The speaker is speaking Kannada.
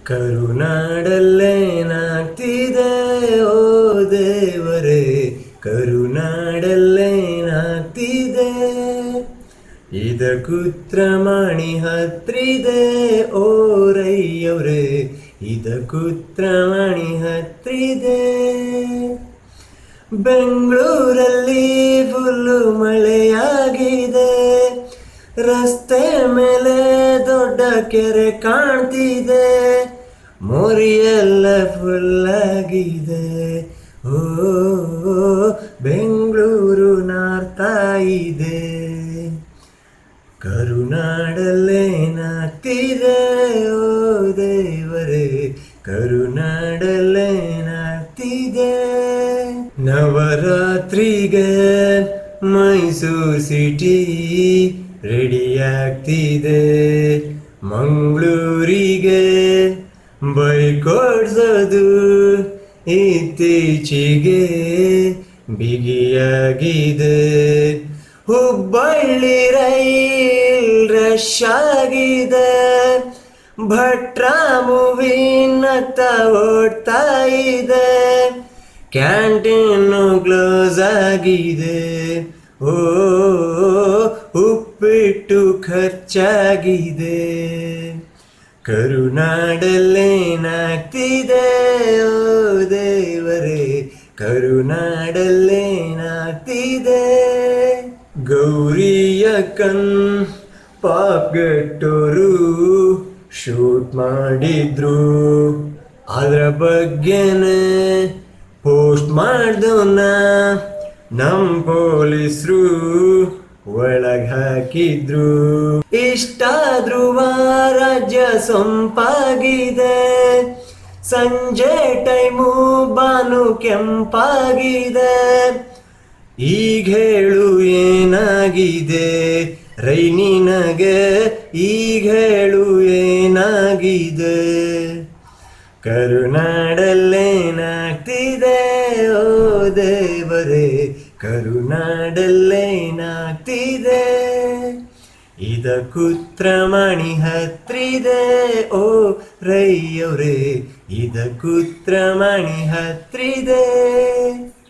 ಕರುನಾಡಲ್ಲೇನಾಗ್ತಿದೆ ಓ ದೇವರೇ ಕರುನಾಡಲ್ಲೇನಾಗ್ತಿದೆ ಇದ ಕುತ್ರಮಣಿ ಹತ್ರಿದೆ ಓ ರೈಯವ್ರೆ ಇದ ಕುತ್ರಮಣಿ ಹತ್ರಿದೆ ಬೆಂಗಳೂರಲ್ಲಿ ಫುಲ್ಲು ಮಳೆಯಾಗಿದೆ ರಸ್ತೆ ಮೇಲೆ ದೊಡ್ಡ ಕೆರೆ ಕಾಣ್ತಿದೆ ಮೋರಿಯೆಲ್ಲ ಫುಲ್ಲಾಗಿದೆ ಓ ಬೆಂಗಳೂರು ನಾರ್ತಾ ಇದೆ ಕರುನಾಡಲ್ಲೇನಾಗ್ತಿದೆ ಓ ದೇವರೇ ಕರುನಾಡಲ್ಲೇನಾಗ್ತಿದೆ ನವರಾತ್ರಿಗೆ ಮೈಸೂರು ಸಿಟಿ ರೆಡಿ ಆಗ್ತಿದೆ ಮಂಗಳೂರಿಗೆ ಬೈಕ್ ಓಡ್ಸೋದು ಇತ್ತೀಚೆಗೆ ಬಿಗಿಯಾಗಿದೆ ಹುಬ್ಬಳ್ಳಿ ರೈಲ್ ರಶ್ ಆಗಿದೆ ಭಟ್ರ ಮೂವಿ ನಗ್ತ ಓಡ್ತಾ ಇದೆ ಕ್ಯಾಂಟೀನು ಕ್ಲೋಸ್ ಆಗಿದೆ ಓ ಉಪ್ಪಿಟ್ಟು ಖರ್ಚಾಗಿದೆ ಕರುನಾಡಲ್ಲೇನಾಗ್ತಿದೆ ಓ ದೇವರೇ ಕರುನಾಡಲ್ಲೇನಾಗ್ತಿದೆ ಗೌರಿಯ ಕಣ್ ಪಾಪ್ಗೆಟ್ಟೋರು ಶೂಟ್ ಮಾಡಿದ್ರು ಅದ್ರ ಬಗ್ಗೆನೆ ಪೋಸ್ಟ್ ಮಾಡ್ದವನ್ನ ನಮ್ ಪೊಲೀಸ್ರು ಒಳಗ್ ಹಾಕಿದ್ರು ಇಷ್ಟಾದ್ರೂ ರಾಜ್ಯ ಸೊಂಪಾಗಿದೆ ಸಂಜೆ ಟೈಮು ಬಾನು ಕೆಂಪಾಗಿದೆ ಈಗ ಹೇಳು ಏನಾಗಿದೆ ರೈನಿನಗೆ ಈಗ ಹೇಳು ಏನಾಗಿದೆ ಕರುನಾಡಲ್ಲೇನಾಗ್ತಿದೆ ಓ ದೇವರೇ ಕರುನಾಡಲ್ಲೇನಾಗ್ತಿದೆ ಇದ ಕುತ್ರಮಣಿ ಹತ್ರಿದೆ ಓ ರೈಯವ್ರೆ ಇದ ಕುತ್ರಮಣಿ ಹತ್ರಿದೆ